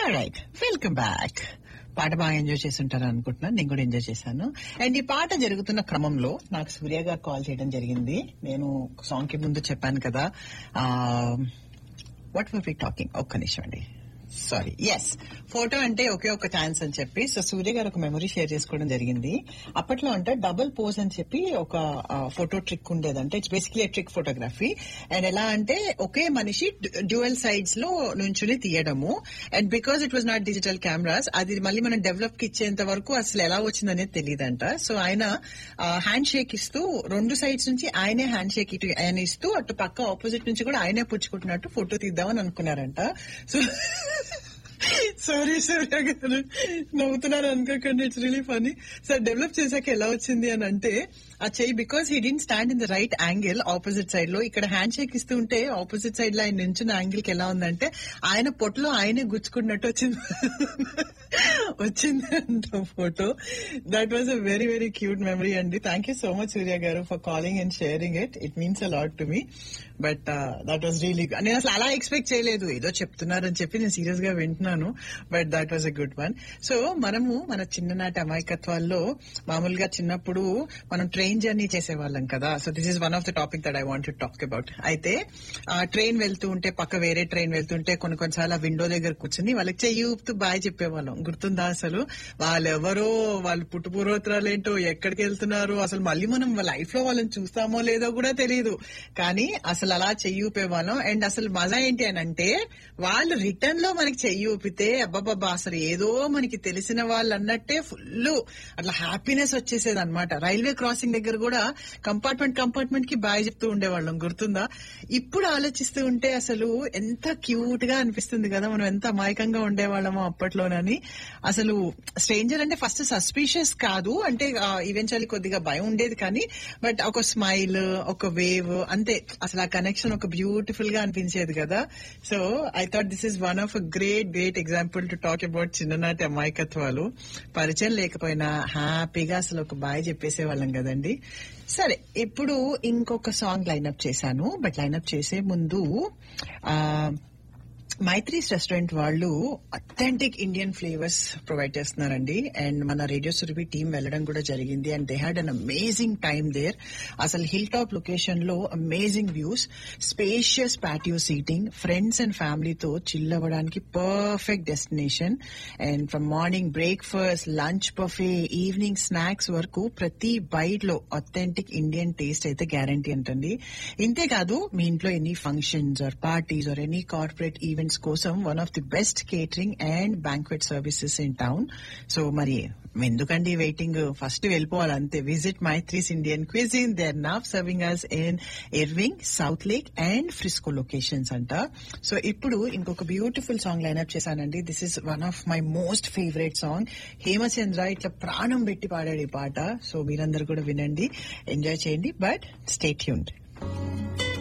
right welcome back పాట బాగా enjoy చేస్తుంటారు అనుకుంటున్నాను నేను కూడా ఎంజాయ్ చేశాను అండ్ ఈ పాట జరుగుతున్న క్రమంలో నాకు సూర్య గారు కాల్ చేయడం జరిగింది నేను సాంగ్ కి ముందు చెప్పాను కదా వాట్ వర్ వి టాకింగ్ ఒక్క నిమిషం అండి సారీ ఎస్ ఫోటో అంటే ఒకే ఒక ఛాన్స్ అని చెప్పి సో సూర్య గారు ఒక మెమరీ షేర్ చేసుకోవడం జరిగింది అప్పట్లో అంటే డబుల్ పోజ్ అని చెప్పి ఒక ఫోటో ట్రిక్ ఉండేది అంటే it's basically trick photography and ఎలా అంటే ఒకే మనిషి డ్యూయల్ సైడ్స్ లో నుంచుని తీయడము and because it was not digital cameras అది మళ్ళీ మనం డెవలప్ కి ఇచ్చేంత వరకు అసలు ఎలా వచ్చిందనేది తెలియదంట సో ఆయన హ్యాండ్ షేక్ ఇస్తూ రెండు సైడ్స్ నుంచి ఆయనే హ్యాండ్ షేక్ ఇటు ఆయన ఇస్తూ అటు పక్క ఆపోజిట్ నుంచి కూడా ఆయనే పుచ్చుకుంటున్నట్టు ఫోటో తీద్దామని అనుకున్నారంట సో సారీ సూర్య గారు నవ్వుతున్నారు అనుకోకండి it's really funny sir develop చేశాక ఎలా వచ్చింది అని అంటే ఆ చెయ్యి because he didn't stand in the right angle opposite side లో ఇక్కడ హ్యాండ్ షేక్ ఇస్తూ ఉంటే ఆపోజిట్ సైడ్ లో ఆయన నించిన యాంగిల్ కి ఎలా ఉందంటే ఆయన పొట్టులో ఆయనే గుచ్చుకున్నట్టు వచ్చింది వచ్చింది అంట photo that was a very very cute memory అండి thank you so much Surya గారు for calling and sharing it it means a lot to me but that was really నేను అసలు అలా ఎక్స్పెక్ట్ చేయలేదు ఏదో చెప్తున్నారని చెప్పి నేను సీరియస్ గా వింటున్నాను but that was a good one so మనము మన చిన్ననాటి అమాయకత్వాల్లో మామూలుగా చిన్నప్పుడు మనం ట్రైన్ జర్నీ చేసేవాళ్ళం కదా so this is one of the topic that I want to talk about అయితే ట్రైన్ వెళ్తూ ఉంటే పక్క వేరే ట్రైన్ వెళ్తుంటే కొన్ని కొన్నిసార్లు విండో దగ్గర కూర్చుని వాళ్ళకి చెయ్యి ఊపుతూ బాయ్ చెప్పేవాళ్ళం గుర్తుందా అసలు వాళ్ళెవరో వాళ్ళు పుట్టుపూర్వోత్తరాలు ఏంటో ఎక్కడికి వెళ్తున్నారు అసలు మళ్ళీ మనం లైఫ్ లో వాళ్ళని చూస్తామో లేదో కూడా తెలియదు కానీ అసలు అలా చెయ్యి ఊపేవాళ్ళం అండ్ అసలు మజా ఏంటి అని అంటే వాళ్ళు రిటర్న్ లో మనకి చెయ్యి ఊపితే అబ్బాబ్బా అసలు ఏదో మనకి తెలిసిన వాళ్ళు అన్నట్టే ఫుల్ అట్లా హ్యాపీనెస్ వచ్చేసేది అనమాట రైల్వే క్రాసింగ్ దగ్గర కూడా కంపార్ట్మెంట్ కంపార్ట్మెంట్ కి బాయ్ చెప్తూ ఉండేవాళ్ళం గుర్తుందా ఇప్పుడు ఆలోచిస్తూ ఉంటే అసలు ఎంత క్యూట్ గా అనిపిస్తుంది కదా మనం ఎంత అమాయకంగా ఉండేవాళ్ళమో అప్పట్లోనని అసలు స్ట్రేంజర్ అంటే ఫస్ట్ సస్పీషియస్ కాదు అంటే ఈవెన్చువల్లీ కొద్దిగా భయం ఉండేది కానీ బట్ ఒక స్మైల్ ఒక వేవ్ అంతే అసలు ఆ కనెక్షన్ ఒక బ్యూటిఫుల్ గా అనిపించేది కదా so I thought this is one of a great great example to talk about చిన్ననాటి అమాయకత్వాలు పరిచయం లేకపోయినా హ్యాపీగా అసలు ఒక బాయ్ చెప్పేసే వాళ్ళం కదండి సరే ఇప్పుడు ఇంకొక సాంగ్ లైన్అప్ చేశాను బట్ లైన్అప్ చేసే ముందు ఆ మైత్రీస్ రెస్టారెంట్ వాళ్ళు అథెంటిక్ ఇండియన్ ఫ్లేవర్స్ ప్రొవైడ్ చేస్తున్నారండి అండ్ మన రేడియో సురభి టీం వెళ్ళడం కూడా జరిగింది and they had an amazing time there అసలు హిల్ టాప్ లొకేషన్ లో amazing views spacious patio seating friends and ఫ్యామిలీతో చిల్ అవ్వడానికి perfect destination and from morning breakfast lunch buffet evening snacks వరకు ప్రతి బైట్ లో అథెంటిక్ ఇండియన్ టేస్ట్ అయితే guarantee అంటండి ఇంతేకాదు మీ ఇంట్లో any functions or parties or any corporate events కోసం one of the best catering and banquet services in town so మరి ఎందుకండి వెయిటింగ్ ఫస్ట్ వెళ్ళిపోవాలి అంతే visit Maitri's Indian cuisine they are now serving us in Irving South Lake and Frisco locations అంట so ఇప్పుడు ఇంకొక beautiful song lineup చేశానండి this is one of my most favourite song Hemachandra ఇట్లా ప్రాణం పెట్టి పాడాడు ఈ పాట సో మీరందరూ కూడా వినండి ఎంజాయ్ చేయండి బట్ స్టే ట్యూన్డ్